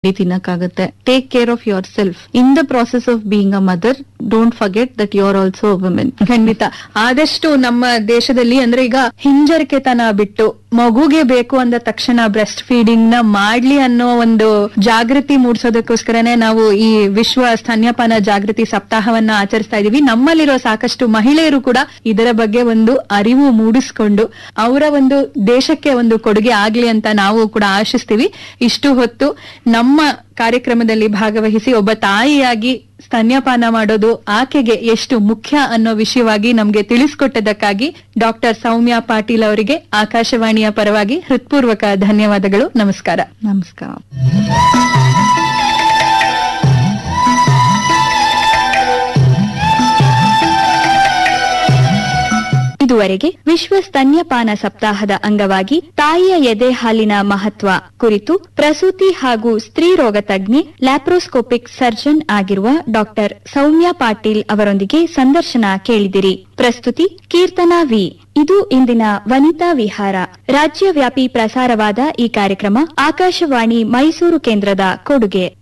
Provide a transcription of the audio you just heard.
ತಿನ್ನಕ್ಕಾಗತ್ತೆ take care of yourself in the process of being a mother don't forget that you are also women ಖಂಡಿತ ಆದಷ್ಟು ನಮ್ಮ ದೇಶದಲ್ಲಿ ಅಂದ್ರೆ ಈಗ ಹಿಂಜರಿಕೆತನ ಬಿಟ್ಟು ಮಗುಗೆ ಬೇಕು ಅಂದ ತಕ್ಷಣ ಬ್ರೆಸ್ಟ್ ಫೀಡಿಂಗ್ ನ ಮಾಡ್ಲಿ ಅನ್ನೋ ಒಂದು ಜಾಗೃತಿ ಮೂಡಿಸೋದಕ್ಕೋಸ್ಕರನೇ ನಾವು ಈ ವಿಶ್ವ ಸ್ತನ್ಯಪಾನ ಜಾಗೃತಿ ಸಪ್ತಾಹವನ್ನ ಆಚರಿಸ್ತಾ ಇದೀವಿ ನಮ್ಮಲ್ಲಿರೋ ಸಾಕಷ್ಟು ಮಹಿಳೆಯರು ಕೂಡ ಇದರ ಬಗ್ಗೆ ಒಂದು ಅರಿವು ಮೂಡಿಸ್ಕೊಂಡು ಅವರ ಒಂದು ದೇಶಕ್ಕೆ ಒಂದು ಕೊಡುಗೆ ಆಗ್ಲಿ ಅಂತ ನಾವು ಕೂಡ ಆಶಿಸ್ತೀವಿ ಇಷ್ಟು ಹೊತ್ತು ನಮ್ಮ ಕಾರ್ಯಕ್ರಮದಲ್ಲಿ ಭಾಗವಹಿಸಿ ಒಬ್ಬ ತಾಯಿಯಾಗಿ ಸ್ತನ್ಯಪಾನ ಮಾಡೋದು ಆಕೆಗೆ ಎಷ್ಟು ಮುಖ್ಯ ಅನ್ನೋ ವಿಷಯವಾಗಿ ನಮ್ಗೆ ತಿಳಿಸ್ಕೊಟ್ಟದಕ್ಕಾಗಿ ಡಾಕ್ಟರ್ ಸೌಮ್ಯ ಪಾಟೀಲ್ ಅವರಿಗೆ ಆಕಾಶವಾಣಿಯ ಪರವಾಗಿ ಹೃತ್ಪೂರ್ವಕ ಧನ್ಯವಾದಗಳು ನಮಸ್ಕಾರ ನಮಸ್ಕಾರ ಇದುವರೆಗೆ ವಿಶ್ವ ಸ್ತನ್ಯಪಾನ ಸಪ್ತಾಹದ ಅಂಗವಾಗಿ ತಾಯಿಯ ಎದೆ ಹಾಲಿನ ಮಹತ್ವ ಕುರಿತು ಪ್ರಸೂತಿ ಹಾಗೂ ಸ್ತ್ರೀ ರೋಗ ತಜ್ಞೆ ಲ್ಯಾಪ್ರೋಸ್ಕೋಪಿಕ್ ಸರ್ಜನ್ ಆಗಿರುವ ಡಾಕ್ಟರ್ ಸೌಮ್ಯ ಪಾಟೀಲ್ ಅವರೊಂದಿಗೆ ಸಂದರ್ಶನ ಕೇಳಿದಿರಿ ಪ್ರಸ್ತುತಿ ಕೀರ್ತನಾ ವಿ ಇದು ಇಂದಿನ ವನಿತಾ ವಿಹಾರ ರಾಜ್ಯವ್ಯಾಪಿ ಪ್ರಸಾರವಾದ ಈ ಕಾರ್ಯಕ್ರಮ ಆಕಾಶವಾಣಿ ಮೈಸೂರು ಕೇಂದ್ರದ ಕೊಡುಗೆ